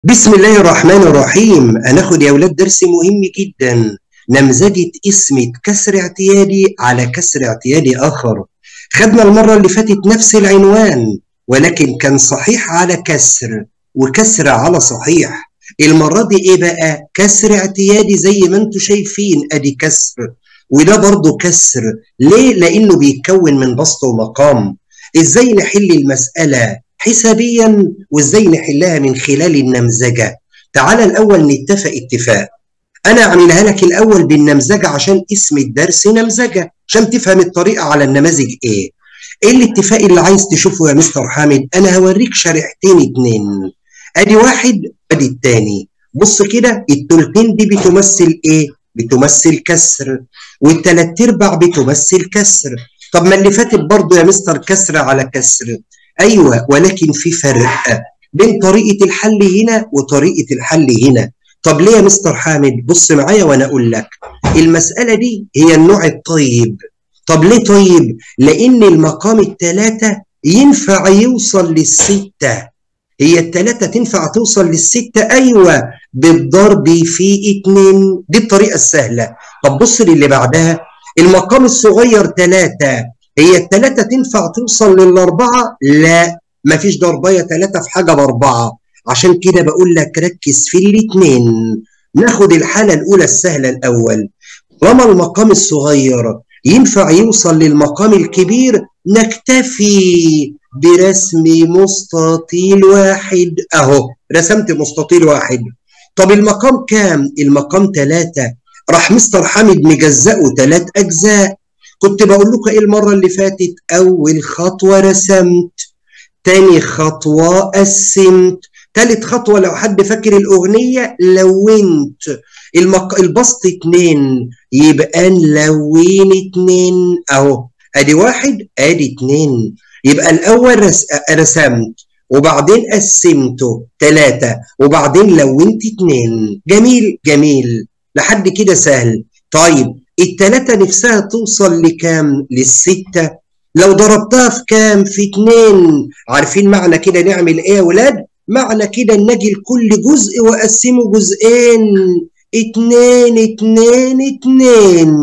بسم الله الرحمن الرحيم هناخد يا أولاد درس مهم جدا نمذجة اسم كسر اعتيادي على كسر اعتيادي آخر خدنا المرة اللي فاتت نفس العنوان ولكن كان صحيح على كسر وكسر على صحيح المرة دي ايه بقى كسر اعتيادي زي ما انتم شايفين ادي كسر وده برضه كسر ليه لانه بيتكون من بسط ومقام ازاي نحل المسألة حسابيا وازاي نحلها من خلال النمذجه تعال الاول نتفق اتفاق انا اعملها لك الاول بالنمذجه عشان اسم الدرس نمذجه عشان تفهم الطريقه على النماذج ايه ايه الاتفاق اللي عايز تشوفه يا مستر حامد انا هوريك شريحتين اتنين ادي واحد ادي التاني بص كده التلتين دي بتمثل ايه بتمثل كسر والتلات ارباع بتمثل كسر طب ما اللي فاتت برضه يا مستر كسر على كسر ايوه ولكن في فرق بين طريقه الحل هنا وطريقه الحل هنا طب ليه يا مستر حامد بص معايا وانا اقول لك المساله دي هي النوع الطيب طب ليه طيب لان المقام الثلاثه ينفع يوصل للسته هي الثلاثه تنفع توصل للسته ايوه بالضرب في اتنين دي الطريقه السهله طب بص للي بعدها المقام الصغير ثلاثه هي الثلاثة تنفع توصل للأربعة؟ لا مفيش ضربية ثلاثة في حاجة بأربعة عشان كده بقول لك ركز في الاتنين ناخد الحالة الأولى السهلة الأول طالما المقام الصغير ينفع يوصل للمقام الكبير نكتفي برسم مستطيل واحد أهو رسمت مستطيل واحد طب المقام كام؟ المقام ثلاثة راح مستر حامد مجزأه ثلاث أجزاء كنت بقول لكم ايه المره اللي فاتت اول خطوه رسمت تاني خطوه قسمت تالت خطوه لو حد فاكر الاغنيه لونت المق... البسط اتنين يبقى نلون اتنين اهو ادي واحد ادي اتنين يبقى الاول رس... رسمت وبعدين قسمته تلاتة وبعدين لونت اتنين جميل جميل لحد كده سهل طيب التلاتة نفسها توصل لكام؟ للستة لو ضربتها في كام؟ في اتنين عارفين معنى كده نعمل ايه يا ولاد؟ معنى كده نجي لكل جزء واقسمه جزئين اتنين اتنين اتنين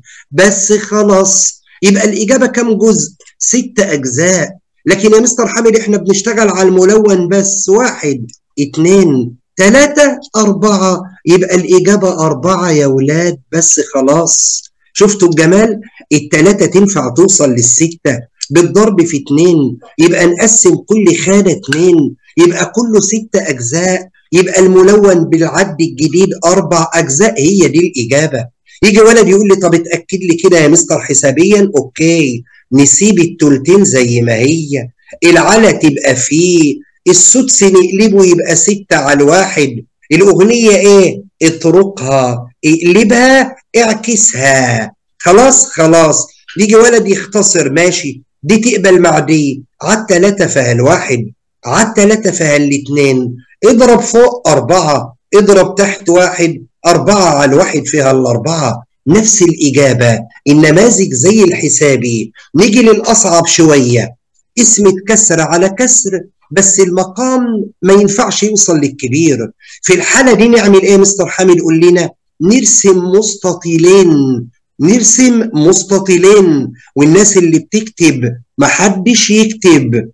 بس خلاص يبقى الإجابة كام جزء؟ ست أجزاء لكن يا مستر حامد احنا بنشتغل على الملون بس واحد اتنين ثلاثة أربعة يبقى الإجابة أربعة يا ولاد بس خلاص شفتوا الجمال التلاتة تنفع توصل للستة بالضرب في اتنين يبقى نقسم كل خانة اتنين يبقى كله ستة أجزاء يبقى الملون بالعد الجديد أربع أجزاء هي دي الإجابة يجي ولد يقول لي طب اتأكد لي كده يا مستر حسابيا أوكي نسيب التلتين زي ما هي العلى تبقى فيه السدس نقلبه يبقى ستة على الواحد الأغنية إيه؟ اطرقها اقلبها اعكسها خلاص خلاص يجي ولد يختصر ماشي دي تقبل مع دي على التلاتة فيها الواحد على التلاتة فيها الاتنين اضرب فوق أربعة اضرب تحت واحد أربعة على الواحد فيها الأربعة نفس الإجابة النماذج زي الحسابي نيجي للأصعب شوية اسم كسر على كسر بس المقام ما ينفعش يوصل للكبير في الحالة دي نعمل ايه مستر حامد قول لنا نرسم مستطيلين نرسم مستطيلين والناس اللي بتكتب محدش يكتب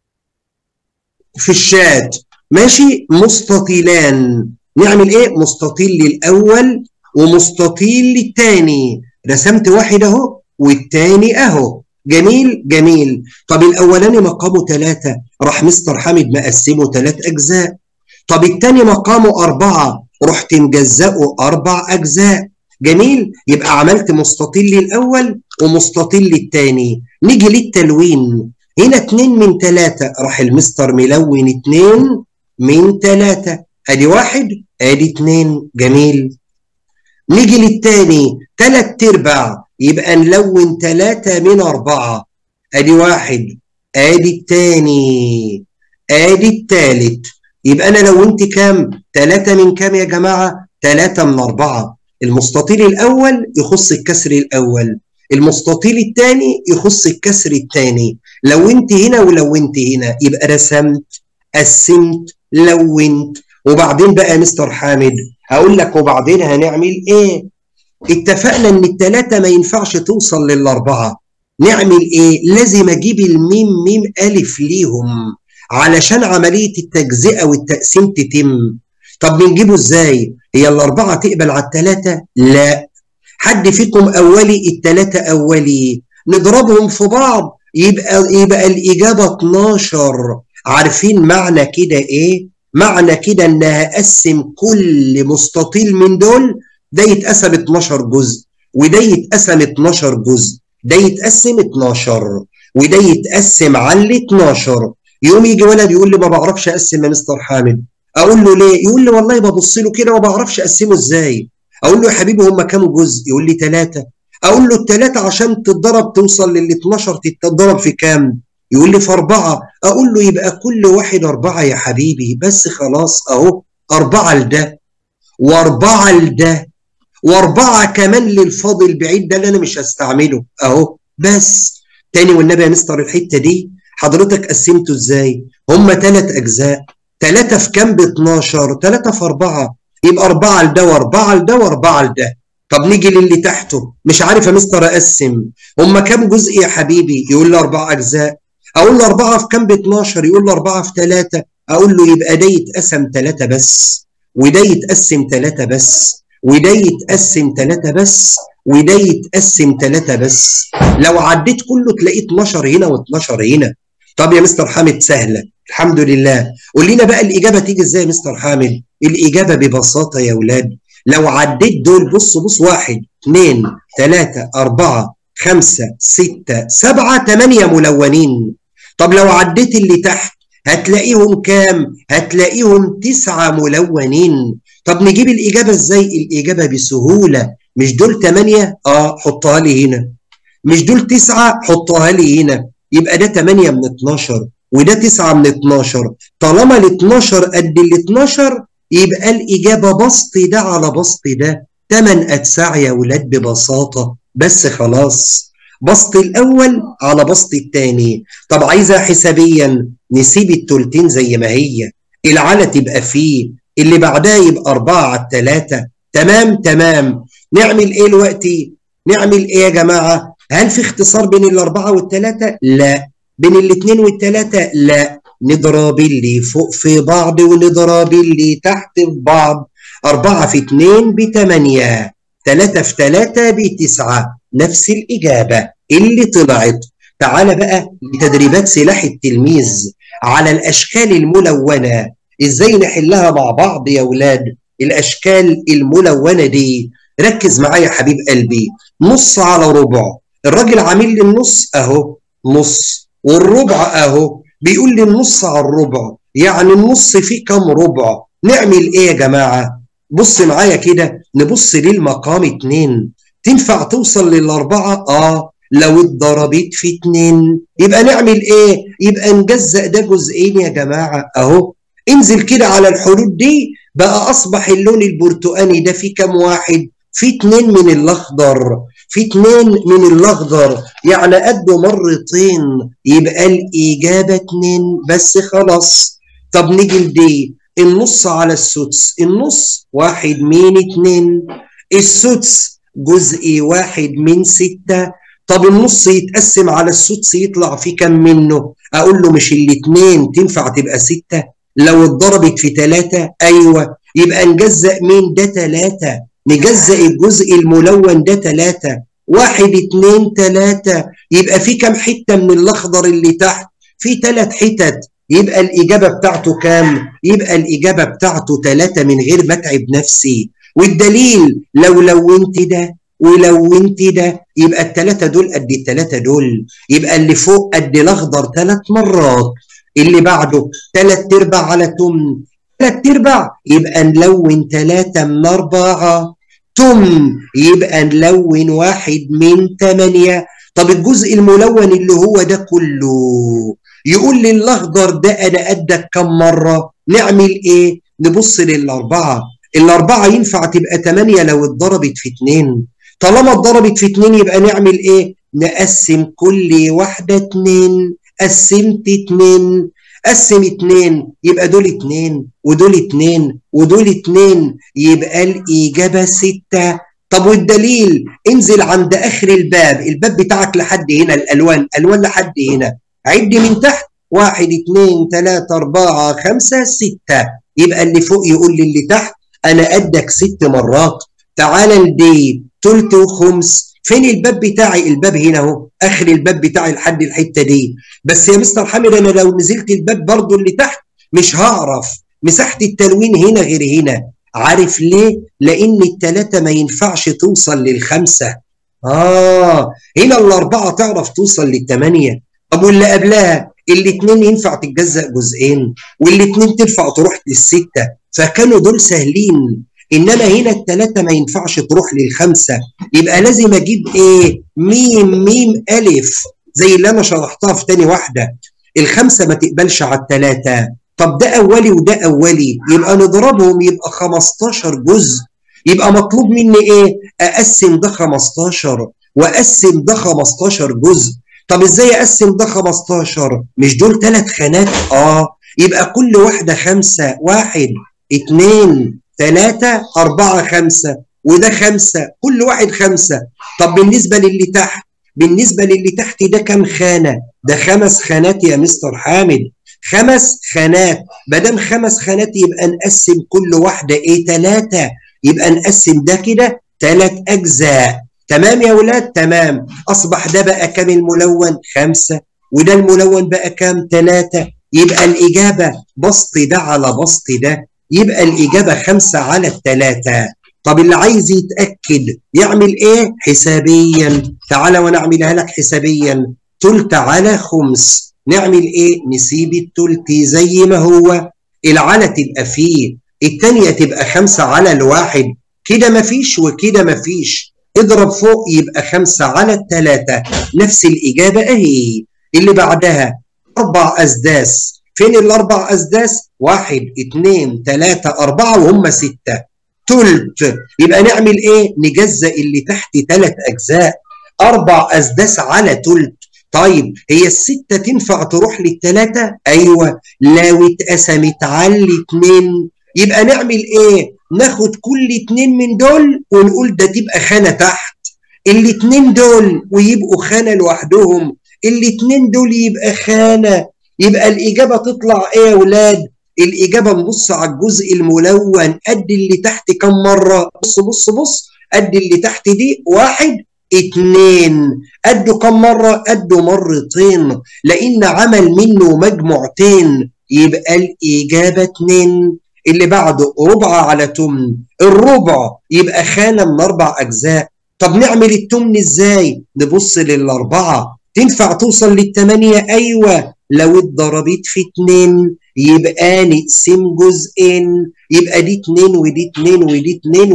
في الشات ماشي مستطيلان نعمل ايه مستطيل للاول ومستطيل للتاني رسمت واحد اهو والتاني اهو جميل جميل طب الاولاني مقامه ثلاثة راح مستر حامد مقسمه ثلاث اجزاء طب الثاني مقامه أربعة رحت مجزأه أربع أجزاء جميل يبقى عملت مستطيل للأول ومستطيل للثاني نيجي للتلوين هنا اتنين من ثلاثة راح المستر ملون اتنين من ثلاثة ادي واحد ادي اتنين جميل نيجي للتاني تلات ارباع يبقى نلون ثلاثة من أربعة أدي واحد أدي التاني أدي التالت يبقى أنا لونت كام؟ ثلاثة من كام يا جماعة؟ ثلاثة من أربعة المستطيل الأول يخص الكسر الأول المستطيل الثاني يخص الكسر الثاني لونت هنا ولونت هنا يبقى رسمت قسمت لونت وبعدين بقى يا مستر حامد هقول لك وبعدين هنعمل ايه اتفقنا ان التلاتة ما ينفعش توصل للاربعة نعمل ايه لازم اجيب الميم ميم الف ليهم علشان عملية التجزئة والتقسيم تتم طب بنجيبه ازاي هي الاربعة تقبل على التلاتة لا حد فيكم اولي التلاتة اولي نضربهم في بعض يبقى يبقى الاجابة 12 عارفين معنى كده ايه معنى كده ان هقسم كل مستطيل من دول ده يتقسم 12 جزء وده يتقسم 12 جزء ده يتقسم 12 وده يتقسم على ال 12 يقوم يجي ولد يقول لي ما بعرفش اقسم يا مستر حامد اقول له ليه يقول لي والله ببص له كده ما بعرفش اقسمه ازاي اقول له يا حبيبي هم كام جزء يقول لي ثلاثة اقول له الثلاثة عشان تتضرب توصل لل 12 تتضرب في كام يقول لي في أربعة أقول له يبقى كل واحد أربعة يا حبيبي بس خلاص أهو أربعة لده وأربعة لده وأربعة كمان للفاضل البعيد ده اللي أنا مش هستعمله أهو بس تاني والنبي يا مستر الحتة دي حضرتك قسمته إزاي؟ هما ثلاث أجزاء ثلاثة في كام ب 12 ثلاثة في أربعة يبقى أربعة لده وأربعة لده وأربعة لده طب نيجي للي تحته مش عارف يا مستر أقسم هما كام جزء يا حبيبي؟ يقول لي أربع أجزاء اقول له 4 في كام ب 12 يقول له 4 في 3 اقول له يبقى ده يتقسم 3 بس وده يتقسم 3 بس وده يتقسم 3 بس وده يتقسم 3 بس لو عديت كله تلاقيه 12 هنا و12 هنا طب يا مستر حامد سهله الحمد لله قول لنا بقى الاجابه تيجي ازاي يا مستر حامد الاجابه ببساطه يا اولاد لو عديت دول بص بص واحد اثنين ثلاثة أربعة خمسة ستة سبعة ثمانية ملونين طب لو عديت اللي تحت هتلاقيهم كام؟ هتلاقيهم تسعة ملونين طب نجيب الإجابة إزاي؟ الإجابة بسهولة مش دول ثمانية؟ آه حطها لي هنا مش دول تسعة؟ حطها لي هنا يبقى ده 8 من 12 وده 9 من 12 طالما ال 12 قد ال 12 يبقى الإجابة بسط ده على بسط ده 8 أجزاء يا ولاد ببساطة بس خلاص بسط الأول على بسط الثاني طب عايزها حسابيا نسيب التلتين زي ما هي العلى تبقى فيه اللي بعدها يبقى أربعة على التلاتة تمام تمام نعمل إيه دلوقتي؟ نعمل إيه يا جماعة؟ هل في اختصار بين الأربعة والتلاتة؟ لا بين الاتنين والتلاتة؟ لا نضرب اللي فوق في بعض ونضرب اللي تحت في بعض أربعة في اتنين بتمانية تلاتة في تلاتة بتسعة نفس الإجابة اللي طلعت تعال بقى لتدريبات سلاح التلميذ على الأشكال الملونة إزاي نحلها مع بعض يا ولاد الأشكال الملونة دي ركز معايا يا حبيب قلبي نص على ربع الراجل عامل لي النص أهو نص والربع أهو بيقول لي النص على الربع يعني النص فيه كام ربع نعمل إيه يا جماعة بص معايا كده نبص للمقام اتنين تنفع توصل للأربعة؟ آه لو اتضربت في اتنين يبقى نعمل ايه؟ يبقى نجزأ ده جزئين يا جماعة اهو انزل كده على الحدود دي بقى اصبح اللون البرتقاني ده فيه كام واحد؟ في اتنين من الاخضر في اتنين من الاخضر يعني قده مرتين يبقى الاجابة اتنين بس خلاص طب نيجي لدي النص على السدس النص واحد من اتنين السدس جزء واحد من ستة طب النص يتقسم على السدس يطلع فيه كم منه اقول له مش الاتنين تنفع تبقى ستة لو اتضربت في تلاتة ايوه يبقى نجزأ مين ده تلاتة نجزأ الجزء الملون ده تلاتة واحد اتنين تلاتة يبقى في كم حتة من الاخضر اللي تحت في تلات حتت يبقى الإجابة بتاعته كام؟ يبقى الإجابة بتاعته تلاتة من غير ما أتعب نفسي والدليل لو لونت ده ولونت ده يبقى التلاتة دول قد التلاتة دول يبقى اللي فوق قد الأخضر تلات مرات اللي بعده تلات أرباع على تمن تلات أرباع يبقى نلون تلاتة من أربعة تم يبقى نلون واحد من تمانية طب الجزء الملون اللي هو ده كله يقول لي الاخضر ده انا قدك كم مره نعمل ايه نبص للاربعه الاربعه ينفع تبقى 8 لو اتضربت في 2 طالما اتضربت في 2 يبقى نعمل ايه نقسم كل واحده 2 قسمت 2 قسم اتنين يبقى دول اتنين ودول اتنين ودول اتنين يبقى الإجابة ستة طب والدليل انزل عند آخر الباب الباب بتاعك لحد هنا الألوان ألوان لحد هنا عد من تحت واحد اتنين تلاتة أربعة خمسة ستة يبقى اللي فوق يقول لي اللي تحت أنا قدك ست مرات تعالى لدي تلت وخمس فين الباب بتاعي الباب هنا اهو اخر الباب بتاعي لحد الحته دي بس يا مستر حامد انا لو نزلت الباب برضو اللي تحت مش هعرف مساحه التلوين هنا غير هنا عارف ليه لان التلاته ما ينفعش توصل للخمسه اه هنا الاربعه تعرف توصل للثمانيه طب واللي قبلها الاثنين ينفع تتجزأ جزئين والاثنين تنفع تروح للسته فكانوا دول سهلين انما هنا الثلاثه ما ينفعش تروح للخمسه يبقى لازم اجيب ايه ميم ميم الف زي اللي انا شرحتها في تاني واحده الخمسه ما تقبلش على الثلاثه طب ده اولي وده اولي يبقى نضربهم يبقى 15 جزء يبقى مطلوب مني ايه اقسم ده 15 واقسم ده 15 جزء طب ازاي اقسم ده 15 مش دول ثلاث خانات اه يبقى كل واحده خمسه واحد اتنين ثلاثة أربعة خمسة وده خمسة كل واحد خمسة طب بالنسبة للي تحت بالنسبة للي تحت ده كم خانة ده خمس خانات يا مستر حامد خمس خانات بدل خمس خانات يبقى نقسم كل واحدة ايه ثلاثة يبقى نقسم ده كده ثلاث أجزاء تمام يا ولاد تمام أصبح ده بقى كام الملون خمسة وده الملون بقى كام ثلاثة يبقى الإجابة بسط ده على بسط ده يبقى الإجابة خمسة على الثلاثة طب اللي عايز يتأكد يعمل إيه حسابيا تعالى ونعملها لك حسابيا تلت على خمس نعمل إيه نسيب التلت زي ما هو العلى تبقى فيه التانية تبقى خمسة على الواحد كده مفيش وكده مفيش اضرب فوق يبقى خمسة على الثلاثة نفس الإجابة أهي اللي بعدها أربع أسداس فين الأربع أسداس؟ واحد اتنين تلاتة أربعة وهم ستة تلت يبقى نعمل إيه؟ نجزأ اللي تحت تلات أجزاء أربع أسداس على تلت طيب هي الستة تنفع تروح للتلاتة؟ أيوة لو اتقسمت على الاتنين يبقى نعمل إيه؟ ناخد كل اتنين من دول ونقول ده تبقى خانة تحت الاتنين دول ويبقوا خانة لوحدهم الاتنين دول يبقى خانة يبقى الإجابة تطلع إيه يا ولاد؟ الإجابة نبص على الجزء الملون قد اللي تحت كم مرة؟ بص بص بص قد اللي تحت دي واحد اتنين قده كم مرة؟ قده مرتين لأن عمل منه مجموعتين يبقى الإجابة اتنين اللي بعده ربع على تمن الربع يبقى خانة من أربع أجزاء طب نعمل التمن إزاي؟ نبص للأربعة تنفع توصل للتمانية أيوة لو اتضربت في اتنين يبقى نقسم جزئين يبقى دي اتنين ودي اتنين ودي اتنين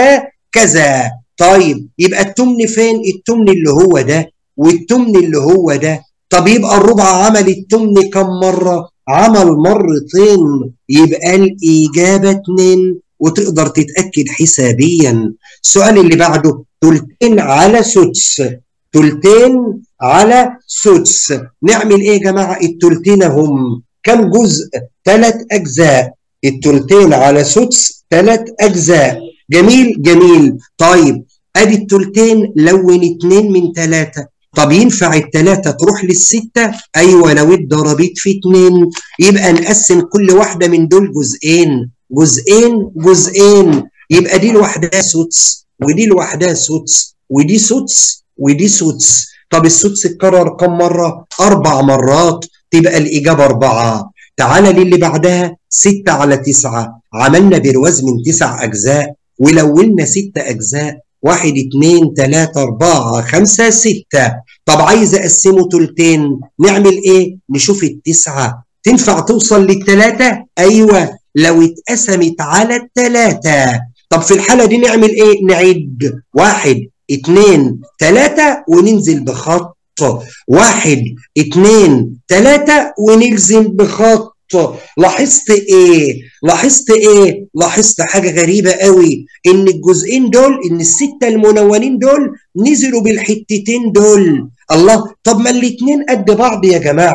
وهكذا طيب يبقى التمن فين؟ التمن اللي هو ده والتمن اللي هو ده طب يبقى الربع عمل التمن كم مرة؟ عمل مرتين يبقى الإجابة اتنين وتقدر تتأكد حسابيا السؤال اللي بعده تلتين على سدس تلتين على سدس نعمل ايه يا جماعة التلتين هم كم جزء ثلاث أجزاء التلتين على سدس ثلاث أجزاء جميل جميل طيب ادي التلتين لون اتنين من ثلاثة طب ينفع التلاتة تروح للستة؟ أيوة لو اتضربت في اتنين يبقى نقسم كل واحدة من دول جزئين جزئين جزئين يبقى دي لوحدها سدس ودي لوحدها سدس ودي سدس ودي سدس طب السدس اتكرر كم مرة؟ أربع مرات تبقى الإجابة أربعة تعالى للي بعدها ستة على تسعة عملنا برواز من تسع أجزاء ولونا ستة أجزاء واحد اتنين تلاتة أربعة خمسة ستة طب عايز أقسمه تلتين نعمل إيه؟ نشوف التسعة تنفع توصل للتلاتة؟ أيوة لو اتقسمت على التلاتة طب في الحالة دي نعمل إيه؟ نعد واحد اتنين تلاتة وننزل بخط واحد اتنين تلاتة ونلزم بخط لاحظت ايه لاحظت ايه لاحظت حاجه غريبه قوي ان الجزئين دول ان السته المنونين دول نزلوا بالحتتين دول الله طب ما الاتنين قد بعض يا جماعه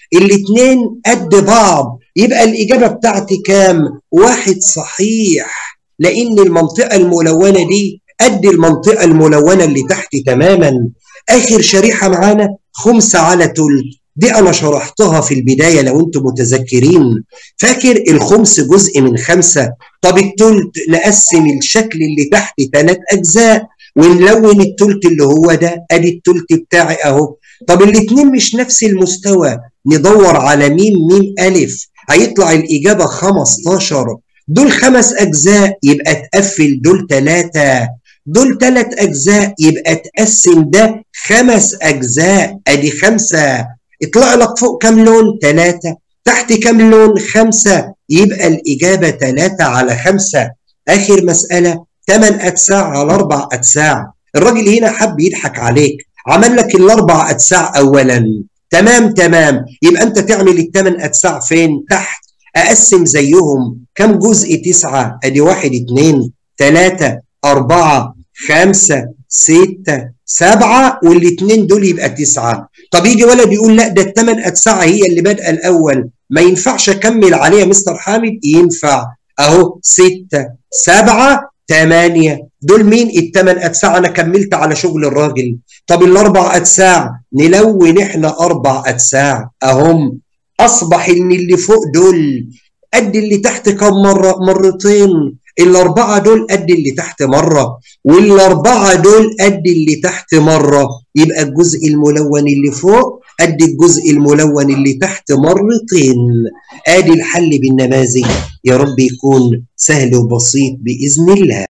الاتنين قد بعض يبقى الإجابة بتاعتي كام؟ واحد صحيح لأن المنطقة الملونة دي قد المنطقة الملونة اللي تحت تماما آخر شريحة معانا خمسة على تلت دي أنا شرحتها في البداية لو أنتم متذكرين فاكر الخمس جزء من خمسة طب التلت نقسم الشكل اللي تحت ثلاث أجزاء ونلون التلت اللي هو ده أدي التلت بتاعي أهو طب الاتنين مش نفس المستوى ندور على ميم ميم ألف هيطلع الإجابة 15 دول خمس أجزاء يبقى تقفل دول ثلاثة دول ثلاث أجزاء يبقى تقسم ده خمس أجزاء أدي خمسة يطلع لك فوق كام لون؟ ثلاثة تحت كام لون؟ خمسة يبقى الإجابة ثلاثة على خمسة آخر مسألة ثمان أتساع على أربع أتساع الراجل هنا حب يضحك عليك عمل لك الأربع أتساع أولا تمام تمام يبقى أنت تعمل الثمان أتساع فين؟ تحت أقسم زيهم كم جزء تسعة أدي واحد اتنين تلاتة أربعة خمسة ستة سبعة والاتنين دول يبقى تسعة طب يجي ولد يقول لا ده التمن أتسعة هي اللي بادئة الأول ما ينفعش أكمل عليها مستر حامد ينفع أهو ستة سبعة تمانية دول مين التمن أتساع أنا كملت على شغل الراجل طب الأربع أتساع نلون إحنا أربع أتساع أهم أصبح إن اللي فوق دول قد اللي تحت كم مرة مرتين الأربعة دول قد اللي تحت مرة والأربعة دول قد اللي تحت مرة يبقى الجزء الملون اللي فوق قد الجزء الملون اللي تحت مرتين آدي الحل بالنماذج يا رب يكون سهل وبسيط بإذن الله